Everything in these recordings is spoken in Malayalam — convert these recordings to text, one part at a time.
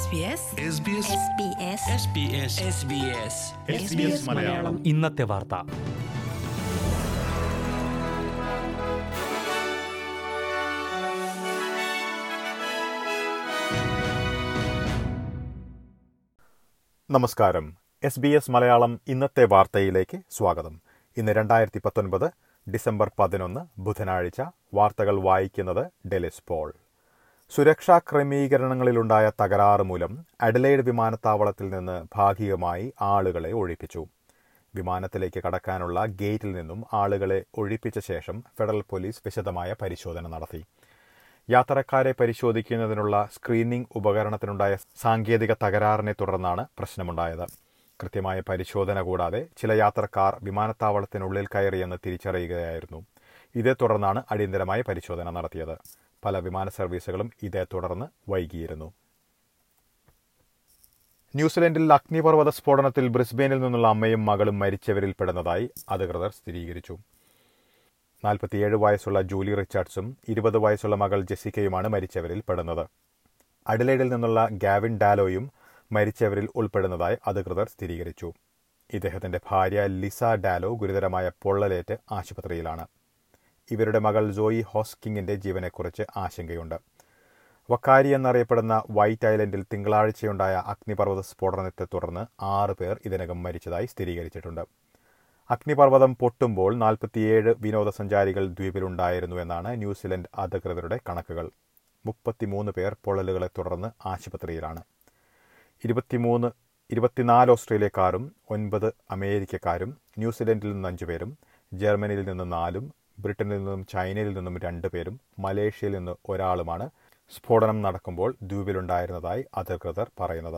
SBS മലയാളം ഇന്നത്തെ വാർത്ത നമസ്കാരം എസ് ബി എസ് മലയാളം ഇന്നത്തെ വാർത്തയിലേക്ക് സ്വാഗതം ഇന്ന് രണ്ടായിരത്തി പത്തൊൻപത് ഡിസംബർ പതിനൊന്ന് ബുധനാഴ്ച വാർത്തകൾ വായിക്കുന്നത് ഡെലിസ് പോൾ സുരക്ഷാ ക്രമീകരണങ്ങളിലുണ്ടായ തകരാറ് മൂലം അഡലൈഡ് വിമാനത്താവളത്തിൽ നിന്ന് ഭാഗികമായി ആളുകളെ ഒഴിപ്പിച്ചു വിമാനത്തിലേക്ക് കടക്കാനുള്ള ഗേറ്റിൽ നിന്നും ആളുകളെ ഒഴിപ്പിച്ച ശേഷം ഫെഡറൽ പോലീസ് വിശദമായ പരിശോധന നടത്തി യാത്രക്കാരെ പരിശോധിക്കുന്നതിനുള്ള സ്ക്രീനിംഗ് ഉപകരണത്തിനുണ്ടായ സാങ്കേതിക തകരാറിനെ തുടർന്നാണ് പ്രശ്നമുണ്ടായത് കൃത്യമായ പരിശോധന കൂടാതെ ചില യാത്രക്കാർ വിമാനത്താവളത്തിനുള്ളിൽ കയറിയെന്ന് തിരിച്ചറിയുകയായിരുന്നു ഇതേ തുടർന്നാണ് അടിയന്തരമായ പരിശോധന നടത്തിയത് പല വിമാന സർവീസുകളും ഇതേ തുടർന്ന് വൈകിയിരുന്നു ന്യൂസിലൻഡിൽ അഗ്നിപർവ്വത സ്ഫോടനത്തിൽ ബ്രിസ്ബെയിനിൽ നിന്നുള്ള അമ്മയും മകളും മരിച്ചവരിൽ പെടുന്നതായി അധികൃതർ സ്ഥിരീകരിച്ചു നാൽപ്പത്തിയേഴ് വയസ്സുള്ള ജൂലി റിച്ചാർഡ്സും ഇരുപത് വയസ്സുള്ള മകൾ ജെസിക്കയുമാണ് മരിച്ചവരിൽ പെടുന്നത് അഡലൈഡിൽ നിന്നുള്ള ഗാവിൻ ഡാലോയും മരിച്ചവരിൽ ഉൾപ്പെടുന്നതായി അധികൃതർ സ്ഥിരീകരിച്ചു ഇദ്ദേഹത്തിന്റെ ഭാര്യ ലിസ ഡാലോ ഗുരുതരമായ പൊള്ളലേറ്റ് ആശുപത്രിയിലാണ് ഇവരുടെ മകൾ ജോയി ഹോസ്കിങ്ങിന്റെ ജീവനെക്കുറിച്ച് ആശങ്കയുണ്ട് വക്കാരി എന്നറിയപ്പെടുന്ന വൈറ്റ് ഐലൻഡിൽ തിങ്കളാഴ്ചയുണ്ടായ അഗ്നിപർവ്വത സ്ഫോടനത്തെ തുടർന്ന് ആറ് പേർ ഇതിനകം മരിച്ചതായി സ്ഥിരീകരിച്ചിട്ടുണ്ട് അഗ്നിപർവ്വതം പൊട്ടുമ്പോൾ നാൽപ്പത്തിയേഴ് വിനോദസഞ്ചാരികൾ ദ്വീപിലുണ്ടായിരുന്നു എന്നാണ് ന്യൂസിലൻഡ് അധികൃതരുടെ കണക്കുകൾ മുപ്പത്തിമൂന്ന് പേർ പൊള്ളലുകളെ തുടർന്ന് ആശുപത്രിയിലാണ് ഇരുപത്തിമൂന്ന് ഇരുപത്തിനാല് ഓസ്ട്രേലിയക്കാരും ഒൻപത് അമേരിക്കക്കാരും ന്യൂസിലൻഡിൽ നിന്ന് അഞ്ചു പേരും ജർമ്മനിയിൽ നിന്ന് നാലും ബ്രിട്ടനിൽ നിന്നും ചൈനയിൽ നിന്നും രണ്ടു പേരും മലേഷ്യയിൽ നിന്ന് ഒരാളുമാണ് സ്ഫോടനം നടക്കുമ്പോൾ ദ്വീപിലുണ്ടായിരുന്നതായി അധികൃതർ പറയുന്നത്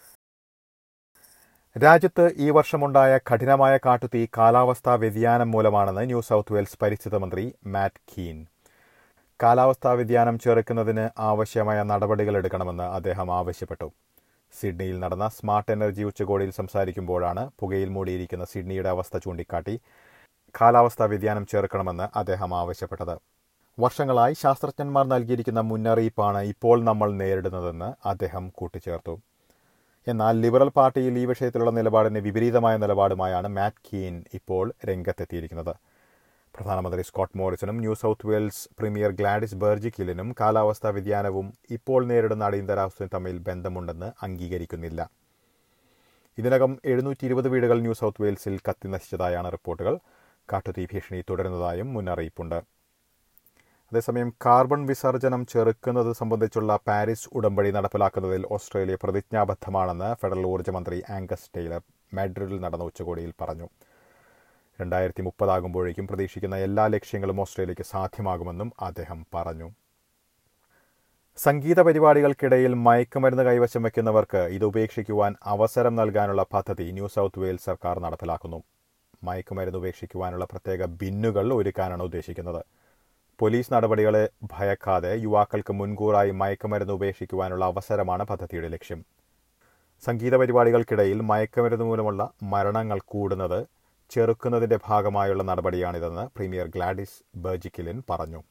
രാജ്യത്ത് ഈ വർഷമുണ്ടായ കഠിനമായ കാട്ടുതീ കാലാവസ്ഥാ വ്യതിയാനം മൂലമാണെന്ന് ന്യൂ സൗത്ത് വെയിൽസ് പരിസ്ഥിതി മന്ത്രി മാറ്റ് കീൻ കാലാവസ്ഥാ വ്യതിയാനം ചെറുക്കുന്നതിന് ആവശ്യമായ നടപടികൾ എടുക്കണമെന്ന് അദ്ദേഹം ആവശ്യപ്പെട്ടു സിഡ്നിയിൽ നടന്ന സ്മാർട്ട് എനർജി ഉച്ചകോടിയിൽ സംസാരിക്കുമ്പോഴാണ് പുകയിൽ മൂടിയിരിക്കുന്ന സിഡ്നിയുടെ അവസ്ഥ ചൂണ്ടിക്കാട്ടി കാലാവസ്ഥാ വ്യതിയാനം ചേർക്കണമെന്ന് അദ്ദേഹം ആവശ്യപ്പെട്ടത് വർഷങ്ങളായി ശാസ്ത്രജ്ഞന്മാർ നൽകിയിരിക്കുന്ന മുന്നറിയിപ്പാണ് ഇപ്പോൾ നമ്മൾ നേരിടുന്നതെന്ന് അദ്ദേഹം കൂട്ടിച്ചേർത്തു എന്നാൽ ലിബറൽ പാർട്ടിയിൽ ഈ വിഷയത്തിലുള്ള നിലപാടിന് വിപരീതമായ നിലപാടുമായാണ് മാറ്റ് കീൻ ഇപ്പോൾ രംഗത്തെത്തിയിരിക്കുന്നത് പ്രധാനമന്ത്രി സ്കോട്ട് മോറിസണും New South Wales premier Gladys ബെർജിക്കിലിനും കാലാവസ്ഥാ വ്യതിയാനവും ഇപ്പോൾ നേരിടുന്ന അടിയന്തരാവസ്ഥയും തമ്മിൽ ബന്ധമുണ്ടെന്ന് അംഗീകരിക്കുന്നില്ല ഇതിനകം എഴുന്നൂറ്റി ഇരുപത് വീടുകൾ ന്യൂ സൗത്ത് വെയിൽസിൽ കത്തിനശിച്ചതായാണ് റിപ്പോർട്ടുകൾ കാട്ടുതീ ഭീഷണി തുടരുന്നതായും മുന്നറിയിപ്പുണ്ട് അതേസമയം കാർബൺ വിസർജനം ചെറുക്കുന്നത് സംബന്ധിച്ചുള്ള പാരീസ് ഉടമ്പടി നടപ്പിലാക്കുന്നതിൽ ഓസ്ട്രേലിയ പ്രതിജ്ഞാബദ്ധമാണെന്ന് ഫെഡറൽ ഊർജ്ജമന്ത്രി ആംഗസ് ടൈലർ മാഡ്രിഡിൽ നടന്ന ഉച്ചകോടിയിൽ പറഞ്ഞു രണ്ടായിരത്തി മുപ്പതാകുമ്പോഴേക്കും പ്രതീക്ഷിക്കുന്ന എല്ലാ ലക്ഷ്യങ്ങളും ഓസ്ട്രേലിയയ്ക്ക് സാധ്യമാകുമെന്നും അദ്ദേഹം പറഞ്ഞു സംഗീത പരിപാടികൾക്കിടയിൽ മയക്കുമരുന്ന് കൈവശം വയ്ക്കുന്നവർക്ക് ഇത് ഉപേക്ഷിക്കുവാൻ അവസരം നൽകാനുള്ള പദ്ധതി ന്യൂ സൗത്ത് വെയിൽസ് സർക്കാർ നടപ്പിലാക്കുന്നു മയക്കുമരുന്ന് ഉപേക്ഷിക്കുവാനുള്ള പ്രത്യേക ബിന്നുകൾ ഒരുക്കാനാണ് ഉദ്ദേശിക്കുന്നത് പോലീസ് നടപടികളെ ഭയക്കാതെ യുവാക്കൾക്ക് മുൻകൂറായി മയക്കുമരുന്ന് ഉപേക്ഷിക്കുവാനുള്ള അവസരമാണ് പദ്ധതിയുടെ ലക്ഷ്യം സംഗീത പരിപാടികൾക്കിടയിൽ മയക്കുമരുന്ന് മൂലമുള്ള മരണങ്ങൾ കൂടുന്നത് ചെറുക്കുന്നതിന്റെ ഭാഗമായുള്ള നടപടിയാണിതെന്ന് പ്രീമിയർ ഗ്ലാഡിസ് ബെർജിക്കിലിൻ പറഞ്ഞു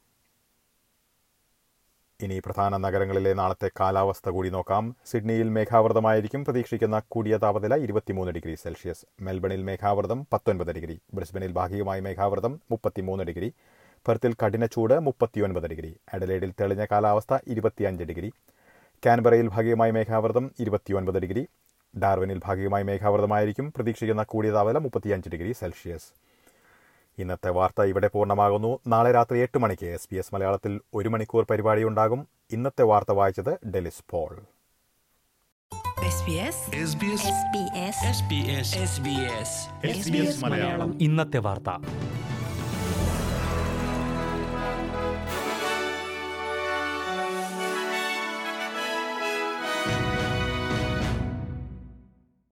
ഇനി പ്രധാന നഗരങ്ങളിലെ നാളത്തെ കാലാവസ്ഥ കൂടി നോക്കാം സിഡ്നിയിൽ മേഘാവൃതമായിരിക്കും പ്രതീക്ഷിക്കുന്ന കൂടിയ താപനില ഇരുപത്തിമൂന്ന് ഡിഗ്രി സെൽഷ്യസ് മെൽബണിൽ മേഘാവൃതം പത്തൊൻപത് ഡിഗ്രി ബ്രിസ്ബനിൽ ഭാഗികമായി മേഘാവൃതം മുപ്പത്തിമൂന്ന് ഡിഗ്രി പെർത്തിൽ കഠിന ചൂട് മുപ്പത്തിയൊൻപത് ഡിഗ്രി അഡലേഡിൽ തെളിഞ്ഞ കാലാവസ്ഥ ഇരുപത്തിയഞ്ച് ഡിഗ്രി കാൻബറയിൽ ഭാഗികമായി മേഘാവൃതം ഇരുപത്തിയൊൻപത് ഡിഗ്രി ഡാർവിനിൽ ഭാഗികമായി മേഘാവൃതമായിരിക്കും പ്രതീക്ഷിക്കുന്ന കൂടിയ താപനില മുപ്പത്തിയഞ്ച് ഡിഗ്രി സെൽഷ്യസ് ഇന്നത്തെ വാർത്ത ഇവിടെ പൂർണ്ണമാകുന്നു നാളെ രാത്രി എട്ട് മണിക്ക് എസ് ബി എസ് മലയാളത്തിൽ ഒരു മണിക്കൂർ പരിപാടി ഉണ്ടാകും ഇന്നത്തെ വാർത്ത വായിച്ചത് ഡെലിസ് പോൾ SBS ഇന്നത്തെ വാർത്ത